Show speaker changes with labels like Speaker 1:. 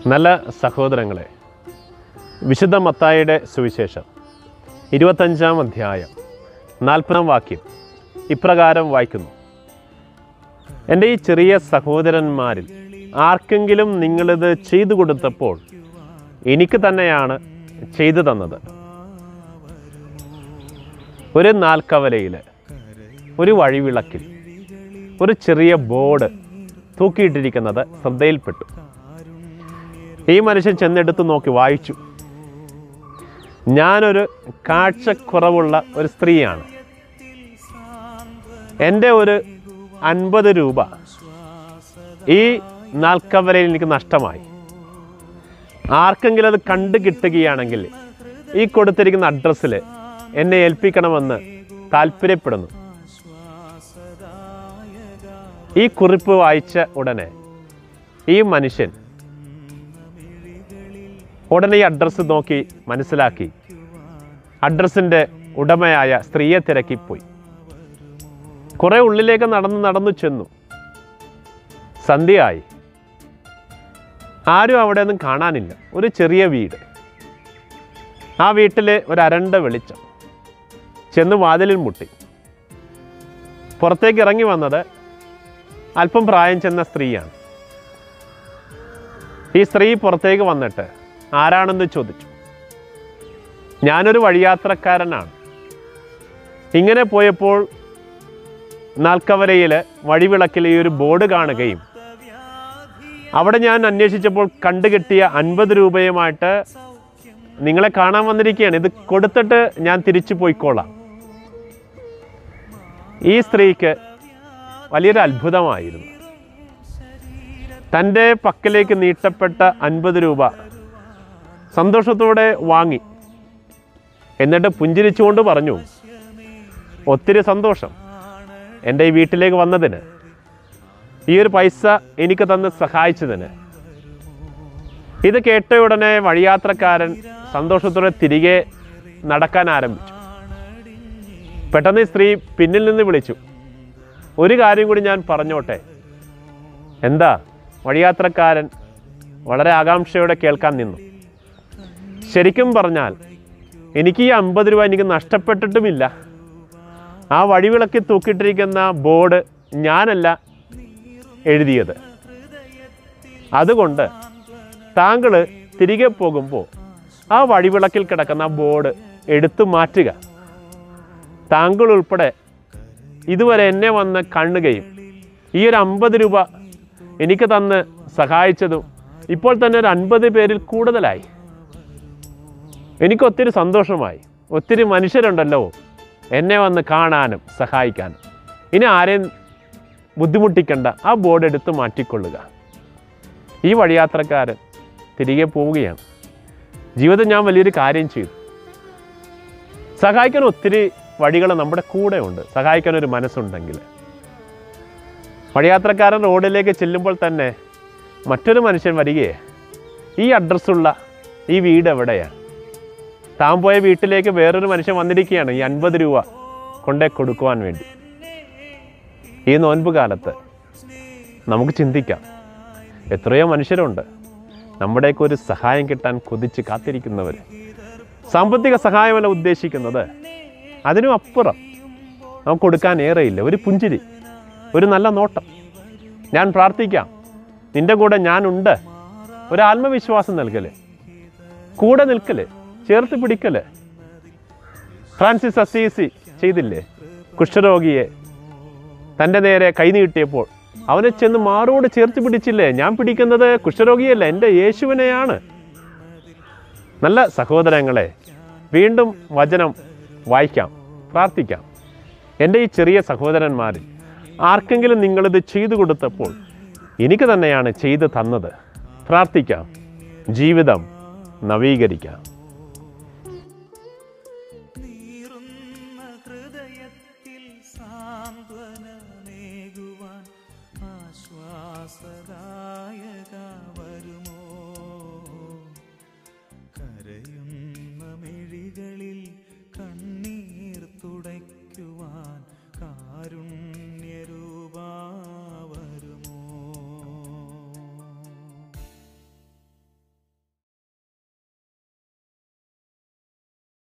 Speaker 1: നല്ല സഹോദരങ്ങളെ വിശുദ്ധ മത്തായിയുടെ സുവിശേഷം ഇരുപത്തഞ്ചാം അധ്യായം നാൽപ്പതാം വാക്യം ഇപ്രകാരം വായിക്കുന്നു എൻ്റെ ഈ ചെറിയ സഹോദരന്മാരിൽ ആർക്കെങ്കിലും നിങ്ങളിത് ചെയ്തു കൊടുത്തപ്പോൾ എനിക്ക് തന്നെയാണ് ചെയ്തു തന്നത് ഒരു നാൽക്കവലയിൽ ഒരു വഴിവിളക്കിൽ ഒരു ചെറിയ ബോർഡ് തൂക്കിയിട്ടിരിക്കുന്നത് ശ്രദ്ധയിൽപ്പെട്ടു ഈ മനുഷ്യൻ ചെന്നെടുത്ത് നോക്കി വായിച്ചു ഞാനൊരു കാഴ്ചക്കുറവുള്ള ഒരു സ്ത്രീയാണ് എൻ്റെ ഒരു അൻപത് രൂപ ഈ നാൽക്കവലയിൽ എനിക്ക് നഷ്ടമായി ആർക്കെങ്കിലും അത് കണ്ടു കിട്ടുകയാണെങ്കിൽ ഈ കൊടുത്തിരിക്കുന്ന അഡ്രസ്സിൽ എന്നെ ഏൽപ്പിക്കണമെന്ന് താല്പര്യപ്പെടുന്നു ഈ കുറിപ്പ് വായിച്ച ഉടനെ ഈ മനുഷ്യൻ ഉടനെ ഈ അഡ്രസ്സ് നോക്കി മനസ്സിലാക്കി അഡ്രസ്സിൻ്റെ ഉടമയായ സ്ത്രീയെ തിരക്കിപ്പോയി കുറെ ഉള്ളിലേക്ക് നടന്ന് നടന്നു ചെന്നു സന്ധ്യയായി ആരും അവിടെ ഒന്നും കാണാനില്ല ഒരു ചെറിയ വീട് ആ വീട്ടിൽ ഒരു അരണ്ട വെളിച്ചം ചെന്ന് വാതിലിൽ മുട്ടി പുറത്തേക്ക് ഇറങ്ങി വന്നത് അല്പം പ്രായം ചെന്ന സ്ത്രീയാണ് ഈ സ്ത്രീ പുറത്തേക്ക് വന്നിട്ട് ആരാണെന്ന് ചോദിച്ചു ഞാനൊരു വഴിയാത്രക്കാരനാണ് ഇങ്ങനെ പോയപ്പോൾ നാൽക്കവരയിൽ വഴിവിളക്കിൽ ഈ ഒരു ബോർഡ് കാണുകയും അവിടെ ഞാൻ അന്വേഷിച്ചപ്പോൾ കണ്ടുകിട്ടിയ അൻപത് രൂപയുമായിട്ട് നിങ്ങളെ കാണാൻ വന്നിരിക്കുകയാണ് ഇത് കൊടുത്തിട്ട് ഞാൻ തിരിച്ചു പോയിക്കോളാം ഈ സ്ത്രീക്ക് വലിയൊരു അത്ഭുതമായിരുന്നു തൻ്റെ പക്കലേക്ക് നീട്ടപ്പെട്ട അൻപത് രൂപ സന്തോഷത്തോടെ വാങ്ങി എന്നിട്ട് പുഞ്ചിരിച്ചുകൊണ്ട് പറഞ്ഞു ഒത്തിരി സന്തോഷം എൻ്റെ ഈ വീട്ടിലേക്ക് വന്നതിന് ഈ ഒരു പൈസ എനിക്ക് തന്ന് സഹായിച്ചതിന് ഇത് കേട്ട ഉടനെ വഴിയാത്രക്കാരൻ സന്തോഷത്തോടെ തിരികെ നടക്കാൻ ആരംഭിച്ചു പെട്ടെന്ന് ഈ സ്ത്രീ പിന്നിൽ നിന്ന് വിളിച്ചു ഒരു കാര്യം കൂടി ഞാൻ പറഞ്ഞോട്ടെ എന്താ വഴിയാത്രക്കാരൻ വളരെ ആകാംക്ഷയോടെ കേൾക്കാൻ നിന്നു ശരിക്കും പറഞ്ഞാൽ എനിക്ക് ഈ അമ്പത് രൂപ എനിക്ക് നഷ്ടപ്പെട്ടിട്ടുമില്ല ആ വഴിവിളക്കി തൂക്കിയിട്ടിരിക്കുന്ന ബോർഡ് ഞാനല്ല എഴുതിയത് അതുകൊണ്ട് താങ്കൾ തിരികെ പോകുമ്പോൾ ആ വഴിവിളക്കിൽ കിടക്കുന്ന ബോർഡ് എടുത്തു മാറ്റുക താങ്കൾ ഉൾപ്പെടെ ഇതുവരെ എന്നെ വന്ന് കാണുകയും ഈ ഒരു അമ്പത് രൂപ എനിക്ക് തന്ന് സഹായിച്ചതും ഇപ്പോൾ തന്നെ ഒരു അൻപത് പേരിൽ കൂടുതലായി എനിക്ക് ഒത്തിരി സന്തോഷമായി ഒത്തിരി മനുഷ്യരുണ്ടല്ലോ എന്നെ വന്ന് കാണാനും സഹായിക്കാനും ഇനി ആരെയും ബുദ്ധിമുട്ടിക്കണ്ട ആ ബോർഡ് എടുത്ത് മാറ്റിക്കൊള്ളുക ഈ വഴിയാത്രക്കാരൻ തിരികെ പോവുകയാണ് ജീവിതം ഞാൻ വലിയൊരു കാര്യം ചെയ്തു സഹായിക്കാൻ ഒത്തിരി വഴികൾ നമ്മുടെ കൂടെ ഉണ്ട് സഹായിക്കാൻ ഒരു മനസ്സുണ്ടെങ്കിൽ വഴിയാത്രക്കാരൻ റോഡിലേക്ക് ചെല്ലുമ്പോൾ തന്നെ മറ്റൊരു മനുഷ്യൻ വരികയെ ഈ അഡ്രസ്സുള്ള ഈ വീട് എവിടെയാണ് താൻ പോയ വീട്ടിലേക്ക് വേറൊരു മനുഷ്യൻ വന്നിരിക്കുകയാണ് ഈ അൻപത് രൂപ കൊണ്ടേ കൊടുക്കുവാൻ വേണ്ടി ഈ നോൻപ് കാലത്ത് നമുക്ക് ചിന്തിക്കാം എത്രയോ മനുഷ്യരുണ്ട് നമ്മുടെയൊക്കെ ഒരു സഹായം കിട്ടാൻ കൊതിച്ച് കാത്തിരിക്കുന്നവർ സാമ്പത്തിക സഹായമല്ല ഉദ്ദേശിക്കുന്നത് അതിനും അപ്പുറം നമുക്ക് കൊടുക്കാൻ ഏറെയില്ല ഒരു പുഞ്ചിരി ഒരു നല്ല നോട്ടം ഞാൻ പ്രാർത്ഥിക്കാം നിൻ്റെ കൂടെ ഞാനുണ്ട് ഒരു ആത്മവിശ്വാസം നൽകല് കൂടെ നിൽക്കല് ചേർത്ത് പിടിക്കല് ഫ്രാൻസിസ് അസീസി ചെയ്തില്ലേ കുഷ്ഠരോഗിയെ തൻ്റെ നേരെ കൈനീട്ടിയപ്പോൾ അവനെ ചെന്ന് മാറോട് ചേർത്ത് പിടിച്ചില്ലേ ഞാൻ പിടിക്കുന്നത് കുഷ്ഠരോഗിയല്ല എൻ്റെ യേശുവിനെയാണ് നല്ല സഹോദരങ്ങളെ വീണ്ടും വചനം വായിക്കാം പ്രാർത്ഥിക്കാം എൻ്റെ ഈ ചെറിയ സഹോദരന്മാരിൽ ആർക്കെങ്കിലും നിങ്ങളിത് ചെയ്തു കൊടുത്തപ്പോൾ എനിക്ക് തന്നെയാണ് ചെയ്തു തന്നത് പ്രാർത്ഥിക്കാം ജീവിതം നവീകരിക്കാം